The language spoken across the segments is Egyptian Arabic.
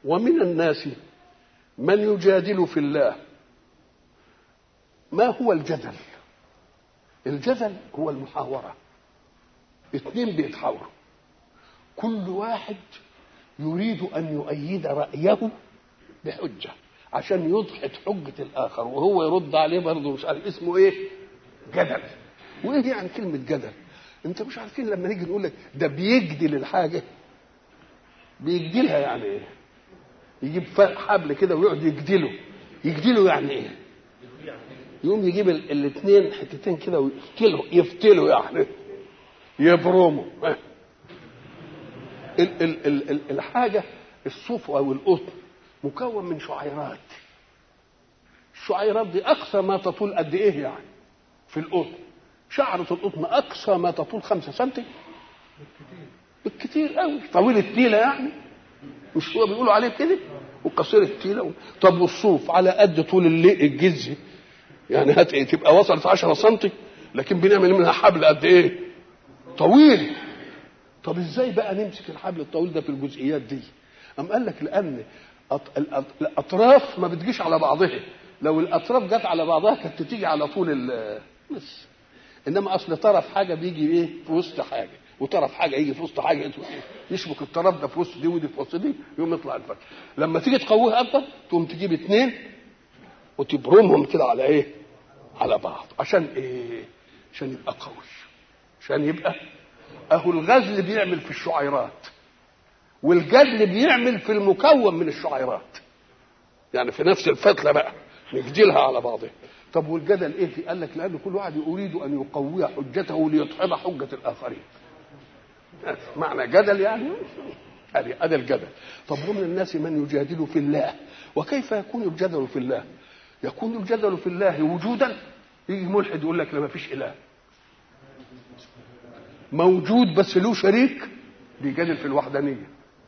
ومن الناس من يجادل في الله ما هو الجدل الجدل هو المحاورة اثنين بيتحاوروا كل واحد يريد أن يؤيد رأيه بحجة عشان يضحك حجة الآخر وهو يرد عليه برضه مش عارف اسمه إيه جدل وإيه يعني كلمة جدل أنت مش عارفين لما نيجي نقول لك ده بيجدل الحاجة بيجدلها يعني إيه يجيب حبل كده ويقعد يجدله يجدله يعني إيه يقوم يجيب الاثنين حتتين كده ويفتلوا يفتلوا يعني يبرموا ال ال ال ال الحاجه الصوف او القطن مكون من شعيرات الشعيرات دي اقصى ما تطول قد ايه يعني في القطن شعرة القطن اقصى ما تطول خمسة سنتي بالكتير قوي طويل التيله يعني مش هو بيقولوا عليه كده وقصير التيله طب والصوف على قد طول الجزء يعني هات ايه تبقى وصلت 10 سم لكن بنعمل منها حبل قد ايه طويل طب ازاي بقى نمسك الحبل الطويل ده في الجزئيات دي ام قال لك لان الاطراف ما بتجيش على بعضها لو الاطراف جت على بعضها كانت تيجي على طول ال بس انما اصل طرف حاجه بيجي ايه في وسط حاجه وطرف حاجه يجي في وسط حاجه يشبك الطرف ده في وسط دي ودي في وسط دي يقوم يطلع الفرق لما تيجي تقويها اكتر تقوم تجيب اثنين وتبرمهم كده على ايه على بعض عشان ايه عشان يبقى قوي عشان يبقى اهو الغزل بيعمل في الشعيرات والجدل بيعمل في المكون من الشعيرات يعني في نفس الفتله بقى نجدلها على بعضها طب والجدل ايه في قال لك لان كل واحد يريد ان يقوي حجته ليدحض حجه الاخرين معنى جدل يعني ادي ادي الجدل طب ومن الناس من يجادل في الله وكيف يكون الجدل في الله يكون الجدل في الله وجودا يجي ملحد يقول لك لا ما فيش اله موجود بس له شريك بيجادل في الوحدانيه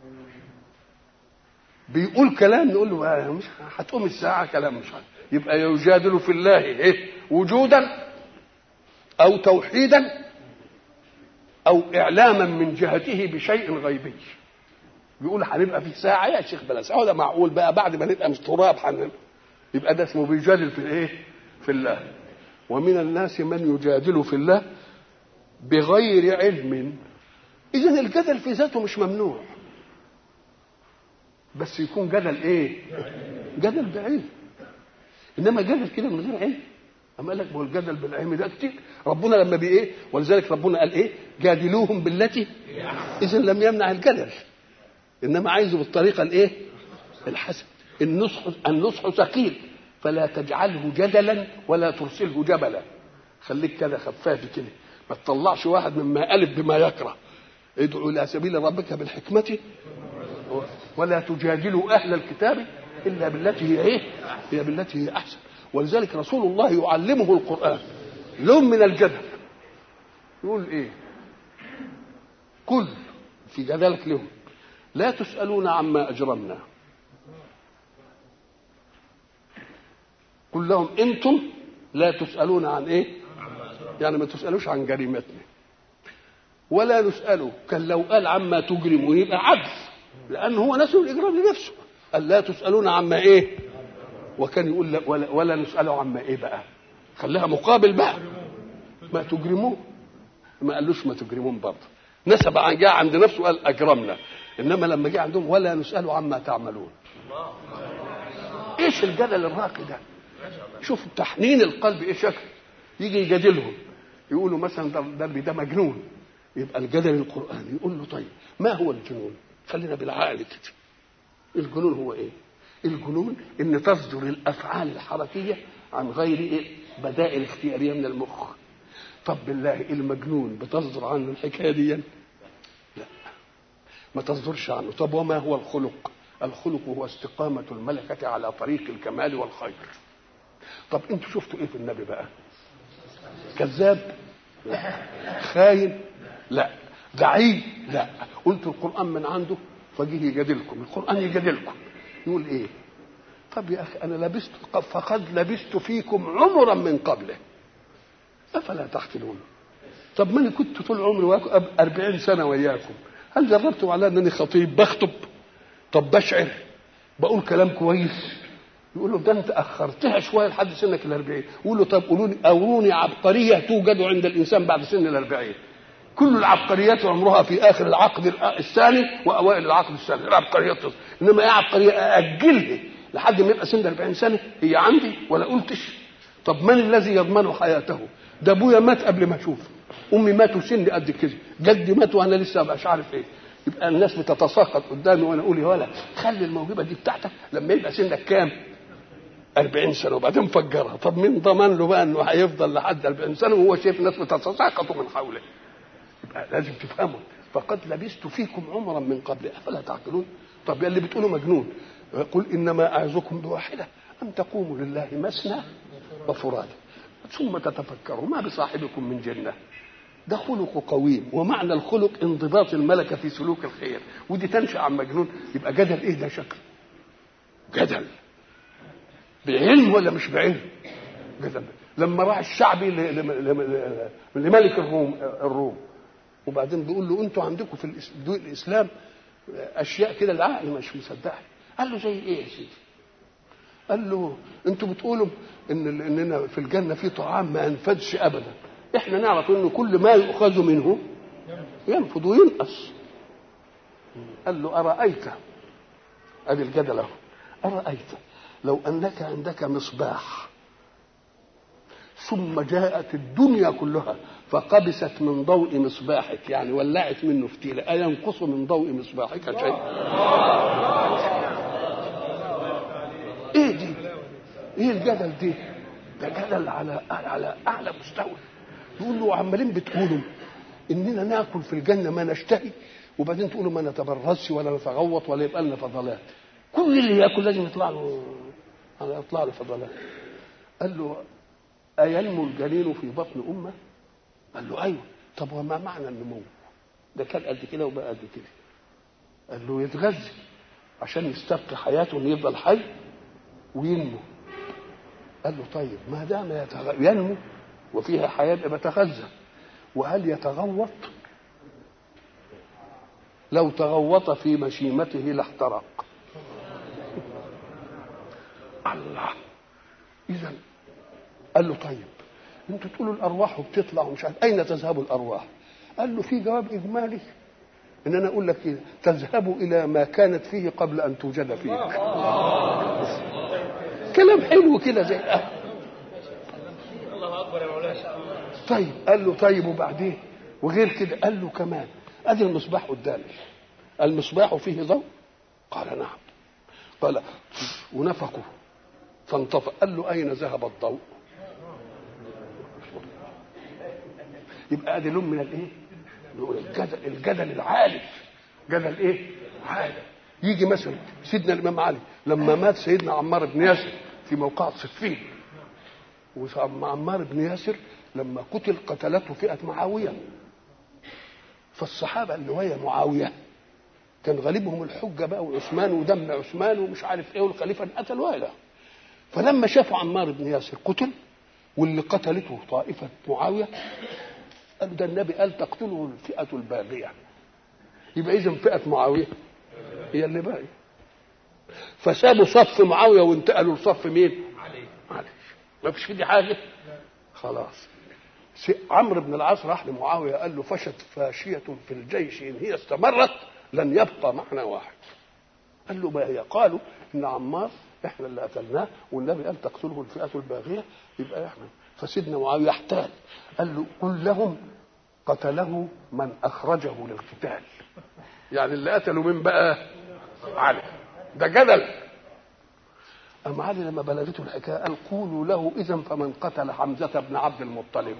بيقول كلام نقول له آه مش هتقوم الساعه كلام مش عارف يبقى يجادل في الله إيه؟ وجودا او توحيدا او اعلاما من جهته بشيء غيبي بيقول هنبقى في ساعه يا شيخ بلا ساعه ده معقول بقى بعد ما نبقى مش تراب حن يبقى ده اسمه بيجادل في الايه في الله ومن الناس من يجادل في الله بغير علم اذا الجدل في ذاته مش ممنوع بس يكون جدل ايه جدل بعلم انما جدل كده من غير علم اما قال لك ما هو الجدل بالعلم ده كتير ربنا لما بي ايه ولذلك ربنا قال ايه جادلوهم بالتي اذا لم يمنع الجدل انما عايزه بالطريقه الايه الحسن النصح النصح ثقيل فلا تجعله جدلا ولا ترسله جبلا خليك كده خفاف كده ما تطلعش واحد مما ألف بما يكره ادعو الى سبيل ربك بالحكمه ولا تجادلوا اهل الكتاب الا بالتي هي ايه؟ هي بالتي هي احسن ولذلك رسول الله يعلمه القران لون من الجدل يقول ايه؟ كل في جدلك لهم لا تسالون عما اجرمنا قل لهم انتم لا تسالون عن ايه؟ يعني ما تسالوش عن جريمتنا ولا نساله كان لو قال عما تجرمون يبقى عدل لأن هو نسوا الإجرام لنفسه قال لا تسألون عما إيه وكان يقول لا ولا, ولا نسأله عما إيه بقى خليها مقابل بقى ما تجرمون ما قالوش ما تجرمون برضه نسب عن جاء عند نفسه قال أجرمنا إنما لما جاء عندهم ولا نسأله عما تعملون إيش الجدل الراقي ده شوف تحنين القلب إيه شكل يجي يجادلهم يقولوا مثلا ده ده, ده مجنون يبقى الجدل القرآني يقول له طيب ما هو الجنون خلينا بالعقل كده الجنون هو ايه الجنون ان تصدر الافعال الحركيه عن غير إيه؟ بدائل اختياريه من المخ طب بالله المجنون بتصدر عنه الحكايه دي لا ما تصدرش عنه طب وما هو الخلق الخلق هو استقامة الملكة على طريق الكمال والخير طب انتوا شفتوا ايه في النبي بقى كذاب لا خاين لا دعي لا قلت القرآن من عنده فجه يجادلكم القرآن يجادلكم يقول ايه طب يا أخي أنا لبست فقد لبست فيكم عمرا من قبله أفلا تعقلون طب ما أنا كنت طول عمري أربعين سنة وياكم هل جربتم على أنني خطيب بخطب طب بشعر بقول كلام كويس يقول له ده انت اخرتها شويه لحد سنك الأربعين يقول له طب قولوا لي اوروني عبقريه توجد عند الانسان بعد سن الأربعين كل العبقريات عمرها في اخر العقد الثاني واوائل العقد الثاني العبقريات تصل. انما ايه عبقريه ااجلها لحد ما يبقى سن 40 سنه هي عندي ولا قلتش طب من الذي يضمن حياته ده ابويا مات قبل ما اشوفه امي ماتوا سن قد كده جدي مات وانا لسه مش عارف ايه يبقى الناس بتتساقط قدامي وانا اقول يا ولا خلي الموهبه دي بتاعتك لما يبقى سنك كام 40 سنه وبعدين فجرها طب مين ضمن له بقى انه هيفضل لحد 40 سنه وهو شايف الناس بتتساقط من حوله يبقى لازم تفهموا فقد لبثت فيكم عمرا من قبل افلا تعقلون طب يا اللي بتقولوا مجنون قل انما اعظكم بواحده ان تقوموا لله مثنى وفرادى ثم تتفكروا ما بصاحبكم من جنه ده خلق قويم ومعنى الخلق انضباط الملكه في سلوك الخير ودي تنشا عن مجنون يبقى جدل ايه ده شكل جدل بعلم ولا مش بعلم جدل لما راح الشعبي لملك الروم الروم وبعدين بيقول له انتوا عندكم في الاسلام اشياء كده العقل مش مصدقها قال له زي ايه يا سيدي قال له انتوا بتقولوا ان اننا في الجنه في طعام ما ينفدش ابدا احنا نعرف انه كل ما يؤخذ منه ينفد وينقص قال له ارايت ادي الجدل اهو ارايت لو انك عندك مصباح ثم جاءت الدنيا كلها فقبست من ضوء مصباحك يعني ولعت منه فتيله اينقص من ضوء مصباحك شيء ايه دي ايه الجدل دي ده جدل على على اعلى مستوى يقول له عمالين بتقولوا اننا ناكل في الجنه ما نشتهي وبعدين تقولوا ما نتبرزش ولا نتغوط ولا يبقى لنا فضلات كل اللي ياكل لازم يطلع له يطلع له فضلات قال له أينمو الجنين في بطن أمه؟ قال له أيوه طب وما معنى النمو؟ ده كان قد كده وبقى قد كده قال له يتغذى عشان يستبقي حياته انه يفضل حي وينمو قال له طيب ما دام يتغ... ينمو وفيها حياه يبقى بتغذى وهل يتغوط؟ لو تغوط في مشيمته لاحترق الله اذا قال له طيب انتوا تقولوا الارواح بتطلع ومش عارف اين تذهب الارواح؟ قال له في جواب اجمالي ان انا اقول لك كده تذهب الى ما كانت فيه قبل ان توجد فيك كلام حلو كده زي أه. الله اكبر يا مولانا طيب قال له طيب وبعدين وغير كده قال له كمان ادي المصباح قدامي المصباح فيه ضوء قال نعم قال ونفخه فانطفأ قال له اين ذهب الضوء يبقى ادي لون من الايه الجدل الجدل العالي جدل ايه عالي يجي مثلا سيدنا الامام علي لما مات سيدنا عمار بن ياسر في موقعة صفين وعمار بن ياسر لما قتل قتلته فئة معاوية فالصحابة اللي وهي معاوية كان غالبهم الحجة بقى وعثمان ودم عثمان ومش عارف ايه والخليفة قتل ولا فلما شافوا عمار بن ياسر قتل واللي قتلته طائفة معاوية قال ده النبي قال تقتله الفئة الباغية يبقى إذا فئة معاوية هي اللي باقية فسابوا صف معاوية وانتقلوا لصف مين؟ علي علي ما فيش في دي حاجة خلاص عمرو بن العاص راح لمعاوية قال له فشت فاشية في الجيش إن هي استمرت لن يبقى معنا واحد قال له ما هي قالوا إن عمار احنا اللي قتلناه والنبي قال تقتله الفئة الباغية يبقى احنا فسيدنا معاوية احتال قال له قل لهم قتله من أخرجه للقتال يعني اللي قتلوا من بقى علي ده جدل أم علي لما بلغته الحكاية قال قولوا له إذا فمن قتل حمزة بن عبد المطلب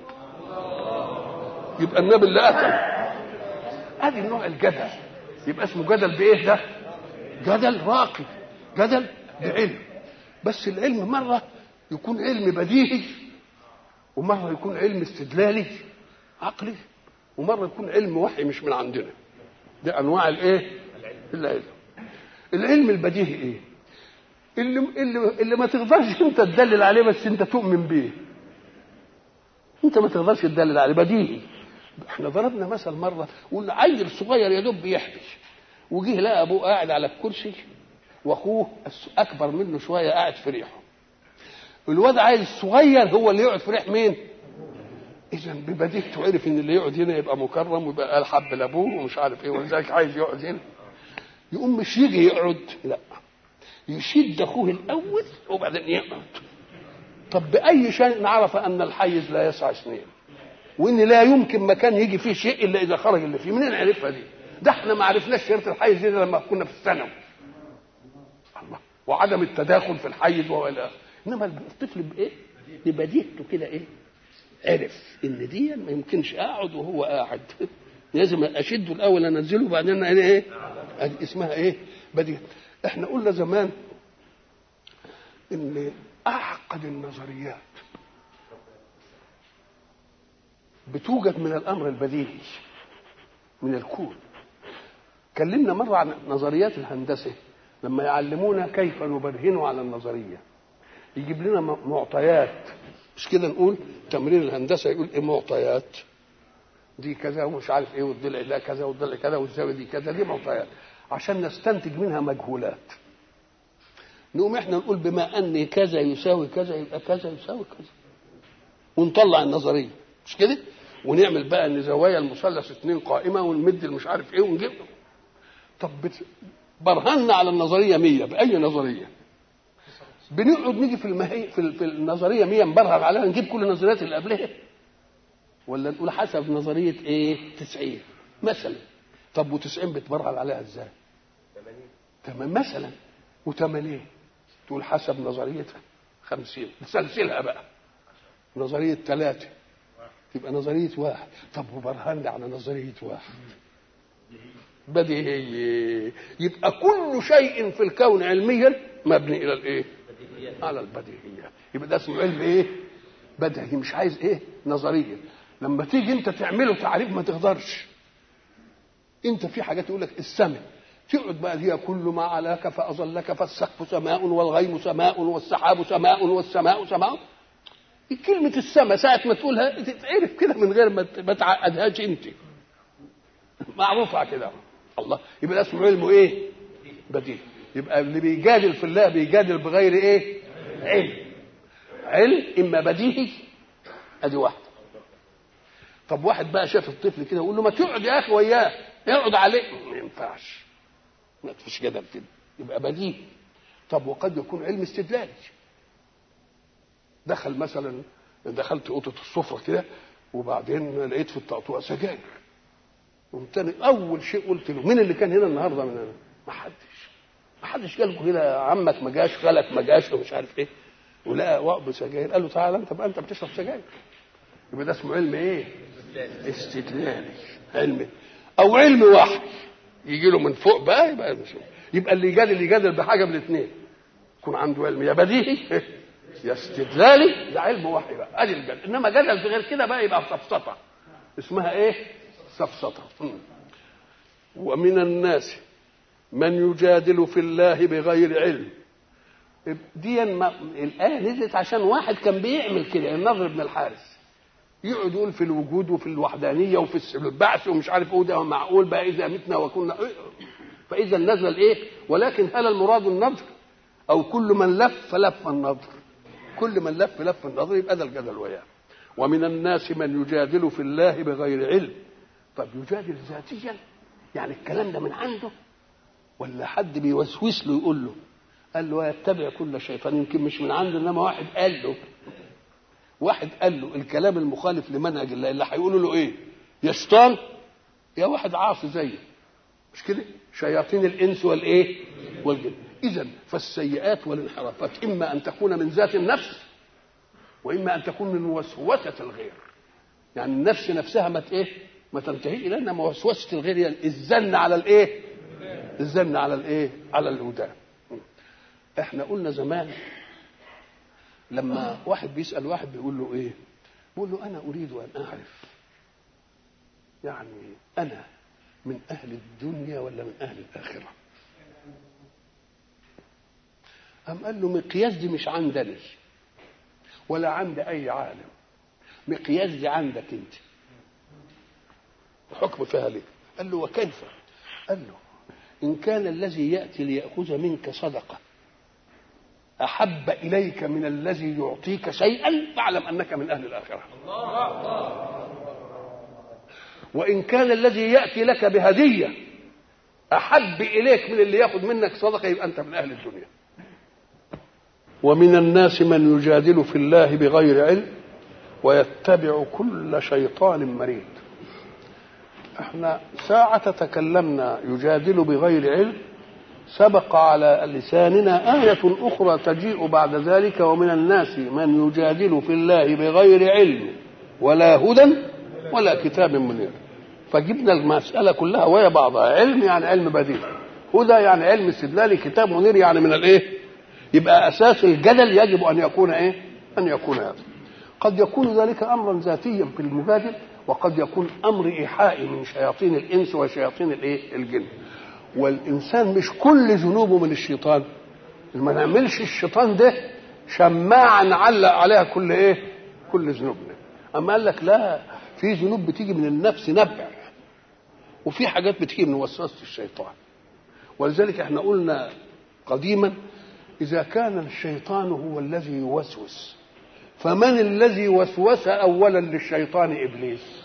يبقى النبي اللي قتل ادي نوع الجدل يبقى اسمه جدل بايه ده جدل راقي جدل بعلم بس العلم مره يكون علم بديهي ومره يكون علم استدلالي عقلي ومره يكون علم وحي مش من عندنا ده انواع الايه العلم العلم البديهي ايه اللي اللي اللي ما تقدرش انت تدلل عليه بس انت تؤمن بيه انت ما تقدرش تدلل عليه بديهي احنا ضربنا مثل مره قلنا عيل صغير يا دوب بيحبش وجه لقى ابوه قاعد على الكرسي واخوه الس- اكبر منه شويه قاعد في ريحه الواد عايز الصغير هو اللي يقعد في ريح مين اذا ببديهته عرف ان اللي يقعد هنا يبقى مكرم ويبقى قال حب لابوه ومش عارف ايه ولذلك عايز يقعد هنا يقوم مش يجي يقعد لا يشد اخوه الاول وبعدين يقعد طب باي شيء نعرف ان الحيز لا يسع اثنين وان لا يمكن مكان يجي فيه شيء الا اذا خرج اللي فيه منين عرفها دي ده احنا ما عرفناش شرط الحيز دي لما كنا في الثانوي الله وعدم التداخل في الحيز والى آخره. انما الطفل بايه ببديهته كده ايه عرف ان دي ما يمكنش اقعد وهو قاعد لازم اشده الاول انزله وبعدين انا ايه أدي اسمها ايه بديهه احنا قلنا زمان ان اعقد النظريات بتوجد من الامر البديهي من الكون كلمنا مره عن نظريات الهندسه لما يعلمونا كيف نبرهن على النظريه يجيب لنا م- معطيات مش كده نقول تمرين الهندسه يقول ايه معطيات دي كذا ومش عارف ايه والضلع ده كذا والضلع كذا والزاويه دي كذا دي معطيات عشان نستنتج منها مجهولات نقوم احنا نقول بما ان كذا يساوي كذا يبقى كذا يساوي كذا ونطلع النظريه مش كده ونعمل بقى ان زوايا المثلث اتنين قائمه ونمد مش عارف ايه ونجيب طب بت- برهنا على النظريه 100 باي نظريه بنقعد نيجي في المهي في, ال- في النظريه 100 نبرهن عليها نجيب كل النظريات اللي قبلها ولا نقول حسب نظريه ايه 90 مثلا طب و90 بتبرهن عليها ازاي تمام مثلا و80 تقول حسب نظريتها 50 تسلسلها بقى نظريه ثلاثه تبقى نظريه واحد طب وبرهن على نظريه واحد بديهي يبقى كل شيء في الكون علميا مبني الى الايه على البديهيه يبقى ده اسمه علم ايه بديهي مش عايز ايه نظريه لما تيجي انت تعمله تعريف ما تقدرش انت في حاجات يقول لك السماء تقعد بقى هي كل ما علاك فاظلك فالسقف سماء والغيم سماء والسحاب سماء والسماء سماء كلمة السماء ساعة ما تقولها تتعرف كده من غير ما ت- ما تعقدهاش انت معروفة كده الله يبقى ده اسمه علمه ايه؟ بديهي يبقى اللي بيجادل في الله بيجادل بغير ايه؟ علم علم اما بديهي ادي واحده طب واحد بقى شاف الطفل كده يقول له ما تقعد يا اخي وياه اقعد عليه ما ينفعش ما فيش جدل كده يبقى بديهي طب وقد يكون علم استدلالي دخل مثلا دخلت اوضه السفره كده وبعدين لقيت في الطقطوقه سجاير قمت أنا اول شيء قلت له مين اللي كان هنا النهارده من هنا؟ ما حدش ما حدش قال له كده عمك ما جاش خالك ما جاش ومش عارف ايه ولقى وقب سجاير قال له تعالى انت بقى انت بتشرب سجاير يبقى ده اسمه علم ايه؟ استدلالي علم او علم وحي يجي له من فوق بقى يبقى يبقى اللي يجادل يجادل بحاجه من الاثنين يكون عنده علم يا بديهي يا استدلالي ده علم وحي بقى ادي الجدل انما جدل في غير كده بقى يبقى سفسطه اسمها ايه؟ سفسطه مم. ومن الناس من يجادل في الله بغير علم دي ما الآية نزلت عشان واحد كان بيعمل كده النضر بن الحارث يقعد يقول في الوجود وفي الوحدانية وفي الس- البعث ومش عارف ايه ده معقول بقى إذا متنا وكنا فإذا نزل إيه ولكن هل المراد النضر أو كل من لف لف النضر كل من لف لف النضر يبقى ده الجدل وياه ومن الناس من يجادل في الله بغير علم طب يجادل ذاتيا يعني الكلام ده من عنده ولا حد بيوسوس له يقول له قال له يتبع كل شيطان يمكن مش من عنده انما واحد قال له واحد قال له الكلام المخالف لمنهج الله اللي هيقولوا له ايه يا شيطان يا واحد عاصي زيه مش كده شياطين الانس والايه والجن اذا فالسيئات والانحرافات اما ان تكون من ذات النفس واما ان تكون من وسوسه الغير يعني النفس نفسها ما ت- ايه ما تنتهي الى انما وسوسه الغير هي الزن على الايه الزن على الايه على الهدى احنا قلنا زمان لما واحد بيسال واحد بيقول له ايه بيقول له انا اريد ان اعرف يعني انا من اهل الدنيا ولا من اهل الاخره أم قال له مقياس دي مش عندني ولا عند أي عالم مقياس دي عندك أنت الحكم فيها ليه قال له وكيف قال له إن كان الذي يأتي ليأخذ منك صدقة أحب إليك من الذي يعطيك شيئا فاعلم أنك من أهل الآخرة وإن كان الذي يأتي لك بهدية أحب إليك من اللي يأخذ منك صدقة يبقى أنت من أهل الدنيا ومن الناس من يجادل في الله بغير علم ويتبع كل شيطان مريد احنا ساعة تكلمنا يجادل بغير علم سبق على لساننا آية أخرى تجيء بعد ذلك ومن الناس من يجادل في الله بغير علم ولا هدى ولا كتاب منير فجبنا المسألة كلها وهي بعضها علم يعني علم بديل هدى يعني علم استدلالي كتاب منير يعني من الايه يبقى أساس الجدل يجب أن يكون ايه أن يكون هذا قد يكون ذلك أمرا ذاتيا في المجادل وقد يكون أمر إيحائي من شياطين الإنس وشياطين الايه الجن والإنسان مش كل ذنوبه من الشيطان ما نعملش الشيطان ده شماعة نعلق عليها كل ايه كل ذنوبنا أما قال لك لا في ذنوب بتيجي من النفس نبع وفي حاجات بتيجي من وسوسة الشيطان ولذلك احنا قلنا قديما إذا كان الشيطان هو الذي يوسوس فمن الذي وسوس أولا للشيطان إبليس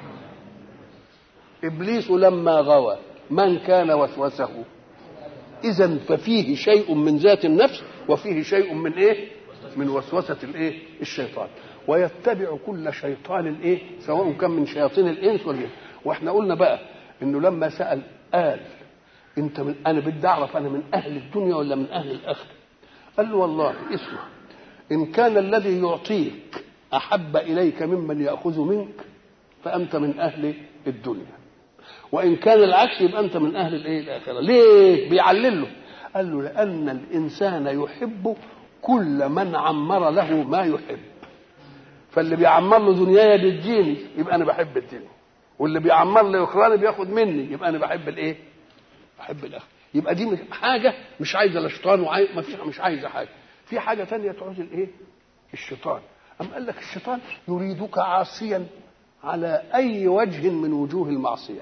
إبليس لما غوى من كان وسوسه إذا ففيه شيء من ذات النفس وفيه شيء من إيه من وسوسة الإيه الشيطان ويتبع كل شيطان ايه سواء كان من شياطين الانس والجن واحنا قلنا بقى انه لما سال قال انت من انا بدي اعرف انا من اهل الدنيا ولا من اهل الاخره قال له والله اسمع ان كان الذي يعطيك احب اليك ممن ياخذ منك فانت من اهل الدنيا وان كان العكس يبقى انت من اهل الايه الاخره ليه بيعلل له قال له لان الانسان يحب كل من عمر له ما يحب فاللي بيعمر له دنياي بيديني يبقى انا بحب الدنيا واللي بيعمر لي اخراني بياخد مني يبقى انا بحب الايه بحب الاخر يبقى دي مش حاجه مش عايزه لا شيطان وعايز ما فيش مش عايزه حاجه في حاجه ثانيه تعوز الايه الشيطان أم قال لك الشيطان يريدك عاصيا على اي وجه من وجوه المعصيه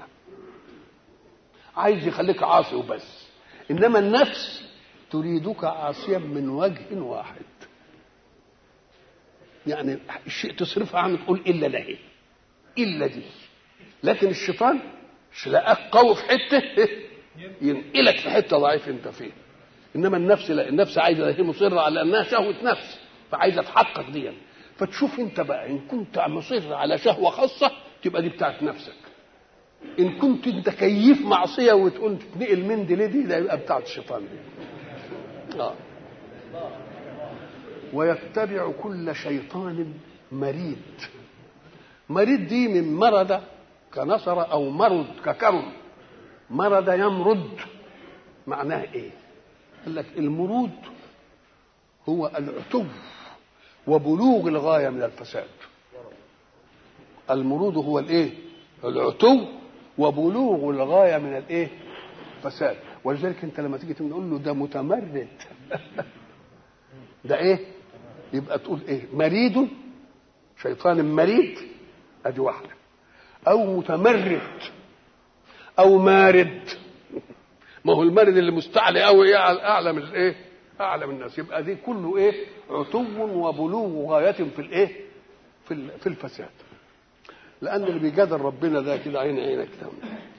عايز يخليك عاصي وبس انما النفس تريدك عاصيا من وجه واحد يعني الشيء تصرفها عنه تقول الا له الا دي لكن الشيطان لقاك قوي في حته ينقلك في حته ضعيف انت فيه انما النفس لا النفس عايزه هي مصره على انها شهوه نفس فعايزه تحقق دي فتشوف انت بقى ان كنت مصر على شهوه خاصه تبقى دي بتاعت نفسك ان كنت انت كيف معصيه وتقول تتنقل من دي لدي ده يبقى بتاعت الشيطان دي اه ويتبع كل شيطان مريد مريد دي من مرض كنصر او مرض ككرم مرض يمرد معناه ايه قال لك المرود هو العتو وبلوغ الغايه من الفساد المرود هو الايه العتو وبلوغ الغايه من الايه فساد ولذلك انت لما تيجي تقول له ده متمرد ده ايه يبقى تقول ايه مريد شيطان مريد ادي واحده او متمرد او مارد ما هو المارد اللي مستعلي قوي اعلى من الايه اعلى من الناس يبقى دي كله ايه عتو وبلوغ غايه في الايه في في الفساد لان اللي بيجادل ربنا ده كده عين عينك